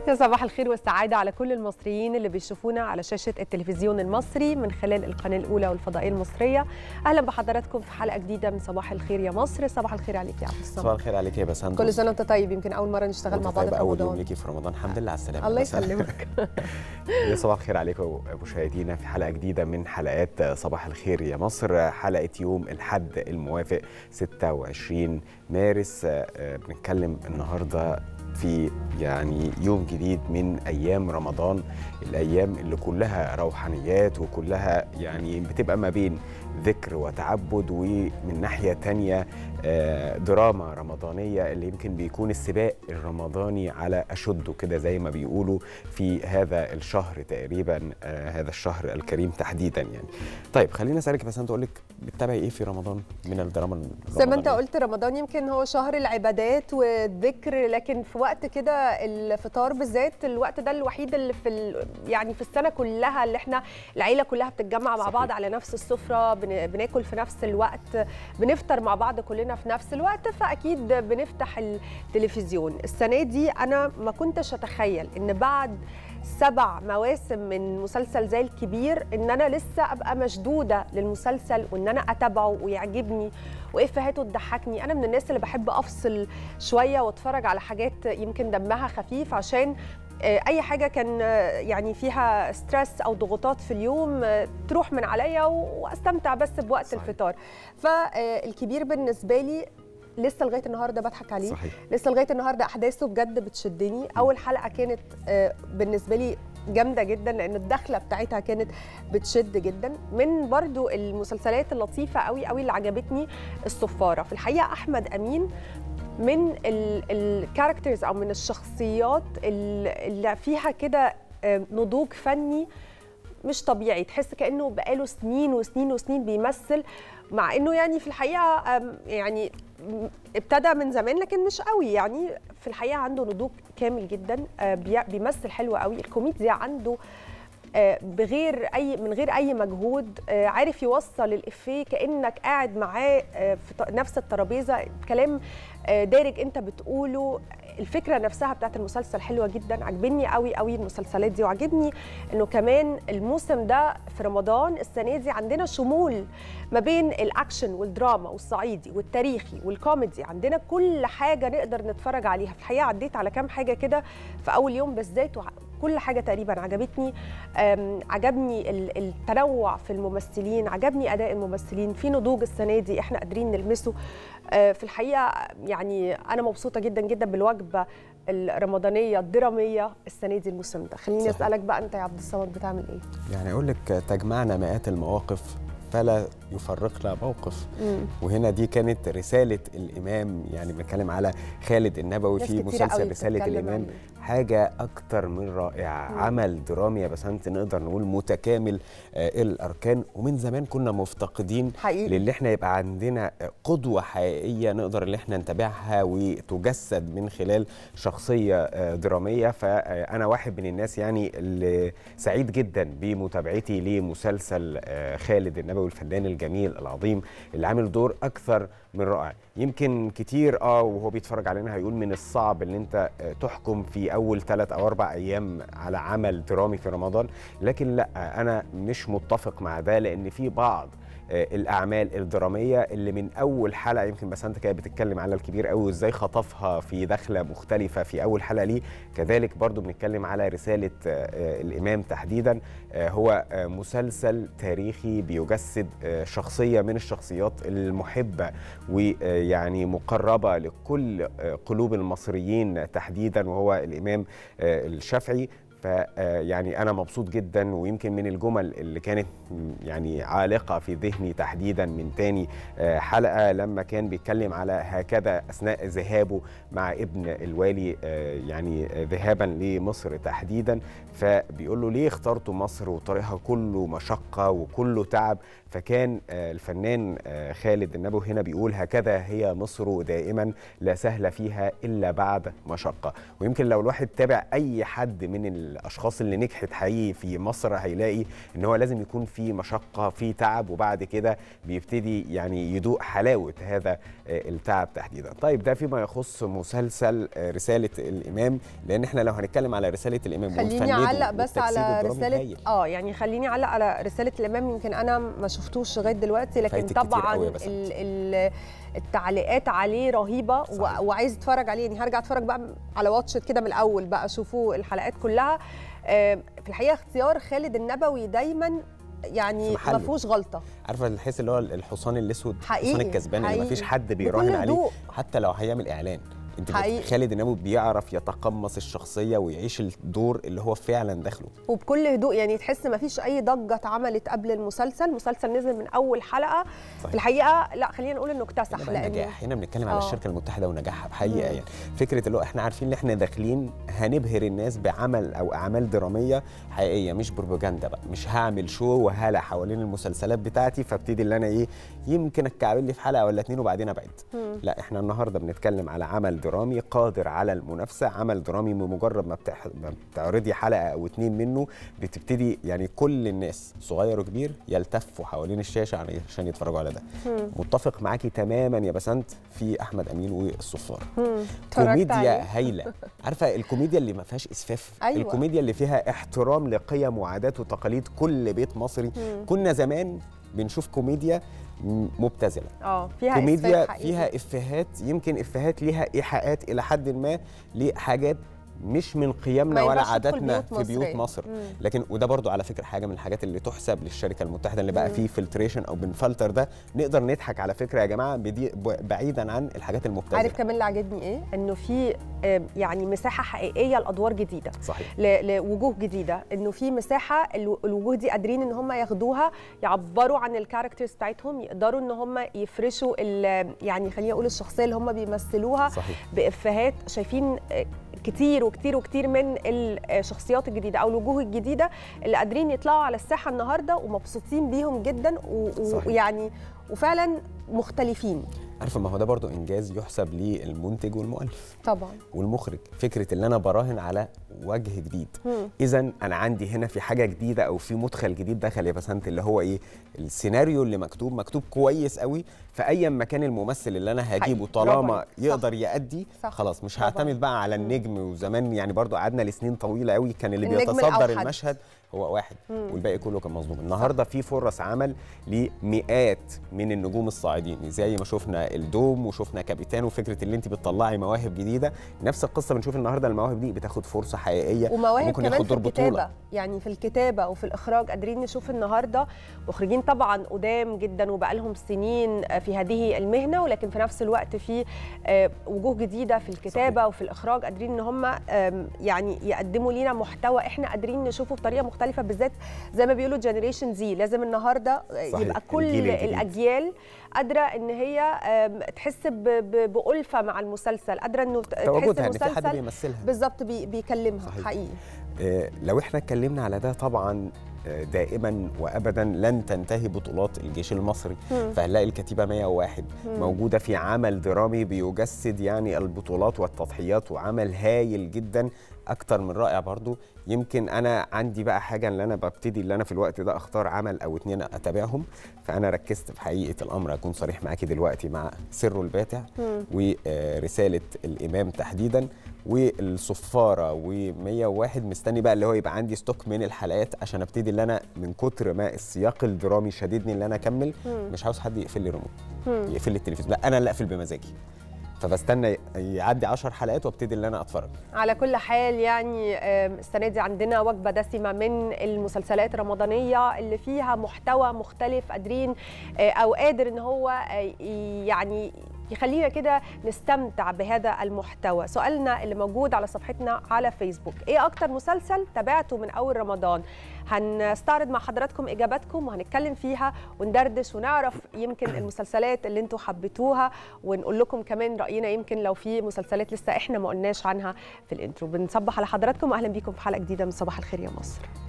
يا صباح الخير والسعادة على كل المصريين اللي بيشوفونا على شاشة التلفزيون المصري من خلال القناة الأولى والفضائية المصرية أهلا بحضراتكم في حلقة جديدة من صباح الخير يا مصر صباح الخير عليك يا عبد الصمد صباح الخير عليك يا بسنت كل سنة وأنت طيب يمكن أول مرة نشتغل مع بعض في اول يوم رمضان ليكي في رمضان الحمد لله على السلامه الله بس- يسلمك يا صباح الخير عليكم مشاهدينا في حلقه جديده من حلقات صباح الخير يا مصر حلقه يوم الحد الموافق 26 مارس آه، بنتكلم النهارده في يعني يوم جديد من ايام رمضان الايام اللي كلها روحانيات وكلها يعني بتبقى ما بين ذكر وتعبد ومن ناحيه تانية آه، دراما رمضانيه اللي يمكن بيكون السباق الرمضاني على اشده كده زي ما بيقولوا في هذا الشهر تقريبا آه، هذا الشهر الكريم تحديدا يعني طيب خليني اسالك بس انت اقول لك بتتابعي ايه في رمضان من الدراما زي ما انت الرمضانية؟ قلت رمضان يمكن هو شهر العبادات والذكر لكن في وقت كده الفطار بالذات الوقت ده الوحيد اللي في ال... يعني في السنه كلها اللي احنا العيله كلها بتتجمع مع صحيح. بعض على نفس السفره بن... بناكل في نفس الوقت بنفطر مع بعض كلنا في نفس الوقت فاكيد بنفتح التلفزيون السنه دي انا ما كنتش اتخيل ان بعد سبع مواسم من مسلسل زي الكبير ان انا لسه ابقى مشدوده للمسلسل وان انا اتابعه ويعجبني وافهاته تضحكني انا من الناس اللي بحب افصل شويه واتفرج على حاجات يمكن دمها خفيف عشان آه، اي حاجه كان آه، يعني فيها ستريس او ضغوطات في اليوم آه، تروح من عليا واستمتع بس بوقت صحيح. الفطار فالكبير بالنسبه لي لسه لغايه النهارده بضحك عليه صحيح لسه لغايه النهارده احداثه بجد بتشدني اول حلقه كانت آه، بالنسبه لي جامده جدا لان الدخله بتاعتها كانت بتشد جدا من برضو المسلسلات اللطيفه قوي قوي اللي عجبتني الصفاره في الحقيقه احمد امين من الكاركترز او من الشخصيات ال- اللي فيها كده آه، نضوج فني مش طبيعي تحس كانه بقاله سنين وسنين وسنين بيمثل مع انه يعني في الحقيقه آم، يعني م- ابتدى من زمان لكن مش قوي يعني في الحقيقه عنده نضوج كامل جدا آه، بي- بيمثل حلو قوي الكوميديا عنده آه، بغير اي من غير اي مجهود آه، عارف يوصل الافيه كانك قاعد معاه آه، في ط- نفس الترابيزه كلام آه، دارج انت بتقوله الفكره نفسها بتاعت المسلسل حلوه جدا عجبني قوي قوي المسلسلات دي وعجبني انه كمان الموسم ده في رمضان السنه دي عندنا شمول ما بين الاكشن والدراما والصعيدي والتاريخي والكوميدي عندنا كل حاجه نقدر نتفرج عليها في الحقيقه عديت على كام حاجه كده في اول يوم بالذات وع- كل حاجه تقريبا عجبتني أم، عجبني ال- التنوع في الممثلين عجبني اداء الممثلين في نضوج السنه دي احنا قادرين نلمسه آه، في الحقيقه يعني انا مبسوطه جدا جدا بالوجبه الرمضانيه الدراميه السنه دي الموسم ده خليني صحيح. اسالك بقى انت يا عبد الصمد بتعمل ايه يعني اقول لك تجمعنا مئات المواقف فلا يفرقنا موقف مم. وهنا دي كانت رسالة الإمام يعني بنتكلم على خالد النبوي ناس في كتيرة قوي مسلسل رسالة بتتكلم الإمام عليه. حاجة أكتر من رائعة مم. عمل درامي يا بسنت نقدر نقول متكامل آه الأركان ومن زمان كنا مفتقدين حقيقي للي احنا يبقى عندنا قدوة حقيقية نقدر اللي احنا نتابعها وتجسد من خلال شخصية آه، درامية فأنا واحد من الناس يعني اللي سعيد جدا بمتابعتي لمسلسل آه، خالد النبوي الفنان الجميل العظيم اللي عامل دور أكثر من رائع يمكن كتير اه وهو بيتفرج علينا هيقول من الصعب ان انت آه، تحكم في اول ثلاث او اربع ايام على عمل درامي في رمضان لكن لا انا مش متفق مع ده لان في بعض آه، الاعمال الدراميه اللي من اول حلقه يمكن بس انت كانت بتتكلم على الكبير قوي وازاي خطفها في دخله مختلفه في اول حلقه ليه كذلك برضو بنتكلم على رساله آه، آه، الامام تحديدا آه، هو آه، مسلسل تاريخي بيجسد آه، شخصيه من الشخصيات المحبه ويعني مقربه لكل آه، قلوب المصريين تحديدا وهو الامام آه، الشافعي فيعني انا مبسوط جدا ويمكن من الجمل اللي كانت م، يعني عالقه في ذهني تحديدا من تاني آه، حلقه لما كان بيتكلم على هكذا اثناء ذهابه مع ابن الوالي آه، يعني آه، ذهابا لمصر تحديدا فبيقول له ليه اخترتوا مصر وطريقها كله مشقه وكله تعب فكان آه، الفنان آه، خالد النبوي هنا بيقول هكذا هي مصر دائما لا سهل فيها الا بعد مشقه ويمكن لو الواحد تابع اي حد من الاشخاص اللي نجحت حقيقي في مصر هيلاقي ان هو لازم يكون في مشقه في تعب وبعد كده بيبتدي يعني يدوق حلاوه هذا التعب تحديدا طيب ده فيما يخص مسلسل رساله الامام لان احنا لو هنتكلم على رساله الامام خليني اعلق بس على رساله اه يعني خليني اعلق على رساله الامام يمكن انا ما شفتوش لغايه دلوقتي لكن طبعا ال ال التعليقات عليه رهيبه صحيح. وعايز اتفرج عليه يعني هرجع اتفرج بقى على واتش كده من الاول بقى اشوفوا الحلقات كلها في الحقيقه اختيار خالد النبوي دايما يعني ما فيهوش غلطه عارفه الحس اللي هو الحصان الاسود حقيقي الحصان الكسبان اللي ما فيش حد بيراهن عليه حتى لو هيعمل اعلان انت خالد النبوي بيعرف يتقمص الشخصيه ويعيش الدور اللي هو فعلا داخله وبكل هدوء يعني تحس ما فيش اي ضجه اتعملت قبل المسلسل المسلسل نزل من اول حلقه صحيح. في الحقيقه لا خلينا نقول انه اكتسح لان نجاح هنا بنتكلم على الشركه المتحده ونجاحها بحقيقه يعني فكره اللي هو احنا عارفين ان احنا داخلين هنبهر الناس بعمل او اعمال دراميه حقيقيه مش بروباجندا بقى مش هعمل شو وهاله حوالين المسلسلات بتاعتي فابتدي اللي انا ايه يمكن اتكعبل لي في حلقه ولا اتنين وبعدين ابعد لا احنا النهارده بنتكلم على عمل درامي قادر على المنافسه عمل درامي بمجرد ما, بتح... ما بتعرضي حلقه او اتنين منه بتبتدي يعني كل الناس صغير وكبير يلتفوا حوالين الشاشه عشان يتفرجوا على ده مم. متفق معاكي تماما يا بسنت في احمد امين والصفار كوميديا هايله عارفه الكوميديا اللي ما فيهاش اسفاف أيوة. الكوميديا اللي فيها احترام لقيم وعادات وتقاليد كل بيت مصري مم. كنا زمان بنشوف كوميديا مبتذله اه فيها كوميديا فيها افيهات يمكن افيهات ليها ايحاءات الى حد ما لحاجات مش من قيمنا ولا عاداتنا في بيوت مصر مم. لكن وده برضو على فكره حاجه من الحاجات اللي تحسب للشركه المتحده اللي بقى فيه فلتريشن او بنفلتر ده نقدر نضحك على فكره يا جماعه بدي بعيدا عن الحاجات المبتذله عارف كمان اللي عاجبني ايه انه في يعني مساحه حقيقيه لادوار جديده صحيح لوجوه جديده انه في مساحه الوجوه دي قادرين ان هم ياخدوها يعبروا عن الكاركترز بتاعتهم يقدروا ان هم يفرشوا يعني خليني اقول الشخصيه اللي هم بيمثلوها صحيح. بافيهات شايفين كتير وكتير وكتير من الشخصيات الجديده او الوجوه الجديده اللي قادرين يطلعوا على الساحه النهارده ومبسوطين بيهم جدا ويعني وفعلا مختلفين عارفه ما هو ده برضو انجاز يحسب للمنتج والمؤلف طبعا والمخرج فكره ان انا براهن على وجه جديد اذا انا عندي هنا في حاجه جديده او في مدخل جديد دخل يا بسنت اللي هو ايه السيناريو اللي مكتوب مكتوب كويس قوي فايا ما كان الممثل اللي انا هجيبه طالما يقدر يأدي صح. خلاص مش هعتمد بقى على النجم وزمان يعني برضو قعدنا لسنين طويله قوي كان اللي بيتصدر المشهد هو واحد مم. والباقي كله كان مظلوم النهارده في فرص عمل لمئات من النجوم الصاعدين زي ما شفنا الدوم وشفنا كابيتان وفكره اللي انت بتطلعي مواهب جديده نفس القصه بنشوف النهارده المواهب دي بتاخد فرصه حقيقيه ومواهب ممكن كمان في الكتابه بطولة. يعني في الكتابه وفي الاخراج قادرين نشوف النهارده مخرجين طبعا قدام جدا وبقى لهم سنين في هذه المهنه ولكن في نفس الوقت في وجوه جديده في الكتابه صحيح. وفي الاخراج قادرين ان هم يعني يقدموا لينا محتوى احنا قادرين نشوفه بطريقه مختلفه بالذات زي ما بيقولوا جنريشن زي لازم النهارده صحيح. يبقى كل الاجيال قادره ان هي تحس بألفة مع المسلسل قادره انه تحس المسلسل حد بيمثلها بالظبط بي بيكلمها صحيح. حقيقي آه لو احنا اتكلمنا على ده طبعا دائما وابدا لن تنتهي بطولات الجيش المصري فهنلاقي الكتيبه 101 مم. موجوده في عمل درامي بيجسد يعني البطولات والتضحيات وعمل هايل جدا اكتر من رائع برضو يمكن انا عندي بقى حاجه اللي انا ببتدي اللي انا في الوقت ده اختار عمل او اتنين اتابعهم فانا ركزت في حقيقه الامر اكون صريح معاكي دلوقتي مع سر الباتع ورساله الامام تحديدا والصفاره و101 مستني بقى اللي هو يبقى عندي ستوك من الحلقات عشان ابتدي اللي انا من كتر ما السياق الدرامي شددني اللي انا اكمل مش عاوز حد يقفل لي ريموت يقفل لي التلفزيون لا انا اللي اقفل بمزاجي فبستنى يعدي 10 حلقات وابتدي اللي انا اتفرج على كل حال يعني السنه دي عندنا وجبه دسمه من المسلسلات الرمضانيه اللي فيها محتوى مختلف قادرين او قادر ان هو يعني يخلينا كده نستمتع بهذا المحتوى سؤالنا اللي موجود على صفحتنا على فيسبوك ايه اكتر مسلسل تابعته من اول رمضان هنستعرض مع حضراتكم اجاباتكم وهنتكلم فيها وندردش ونعرف يمكن المسلسلات اللي انتم حبيتوها ونقول لكم كمان راينا يمكن لو في مسلسلات لسه احنا ما قلناش عنها في الانترو بنصبح على حضراتكم واهلا بيكم في حلقه جديده من صباح الخير يا مصر